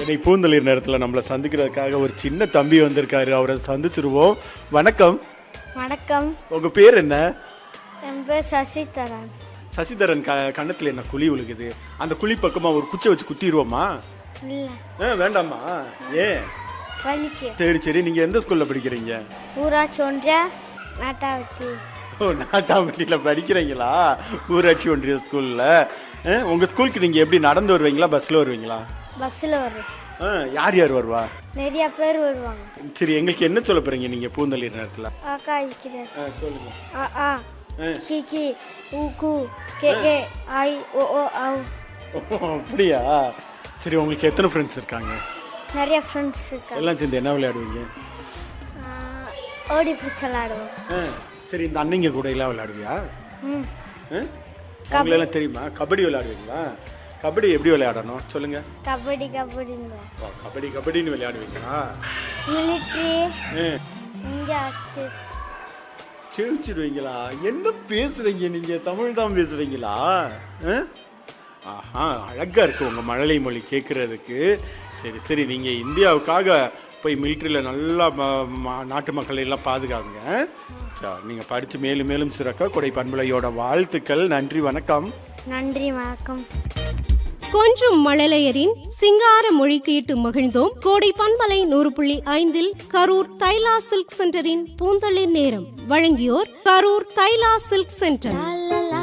இன்னைக்கு பூந்தளிர் நேரத்தில் நம்மளை சந்திக்கிறதுக்காக ஒரு சின்ன தம்பி வந்திருக்காரு அவரை சந்திச்சிருவோம் வணக்கம் வணக்கம் உங்க பேர் என்ன என் பேர் சசிதரன் சசிதரன் க கண்ணத்தில் என்ன குழி விழுகுது அந்த குழி பக்கமா ஒரு குச்சை வச்சு குத்திடுவோமா இல்லை ஆ வேண்டாமா ஏன் வலிக்கு சரி சரி நீங்க எந்த ஸ்கூல்ல படிக்கிறீங்க ஊராட்சி ஒன்றிய நாட்டாவத்தி ஓ நாட்டாம்பட்டியில் படிக்கிறீங்களா ஊராட்சி ஒன்றிய ஸ்கூல்ல ஆ, உங்க ஸ்கூலுக்கு நீங்க எப்படி நடந்து வருவீங்களா பஸ்ல வருவீங்களா பஸ்ஸில் வரும் ஆ, யார் யார் வருவா நிறைய பேர் வருவாங்க சரி எங்களுக்கு என்ன சொல்ல போறீங்க நீங்க பூந்தளிர் நேரத்தில் அக்கா இருக்கிறார் ஆ, சொல்லுங்க அ ஆ ஆ. கி கி உ கு கே கே ஐ ஓ ஓ ஔ ஓ, அப்படியா சரி உங்களுக்கு எத்தனை ஃப்ரெண்ட்ஸ் இருக்காங்க நிறைய ஃப்ரெண்ட்ஸ் இருக்காங்க எல்லாம் சேர்ந்து என்ன விளையாடுவீங்க ஆ, ஓடி பிடிச்சி விளாடுவோம் ஆ, சரி இந்த அன்னைங்க கூட எல்லாம் விளையாடுவியா ம் ஆ? அவங்களெல்லாம் தெரியுமா கபடி விளையாடுவீங்களா கபடி எப்படி விளையாடணும் சொல்லுங்க கபடி கபடின்னு ஓ, கபடி கபடின்னு விளையாடுவீங்களா மிலிட்ரி ஆ, இங்கே ஆச்சு சிரிச்சிடுவீங்களா என்ன பேசுறீங்க நீங்க தமிழ் தான் பேசுறீங்களா ஆ? ஆஹா அழகா இருக்கு உங்க மழலை மொழி கேட்கறதுக்கு சரி சரி நீங்க இந்தியாவுக்காக போய் மிலிட்ரியில் நல்லா ம- ம- நாட்டு மக்களை எல்லாம் பாதுகாங்க சரி, நீங்க படிச்சு மேலும் மேலும் சிறக்க கொடை பண்புலையோட வாழ்த்துக்கள் நன்றி வணக்கம் நன்றி வணக்கம் கொஞ்சம் மழலையரின் சிங்கார மொழி கேட்டு மகிழ்ந்தோம் கோடை பண்பலை நூறு புள்ளி ஐந்தில் கரூர் தைலா சில்க் சென்டரின் பூந்தளிர் நேரம் வழங்கியோர் கரூர் தைலா சில்க் சென்டர் லா லா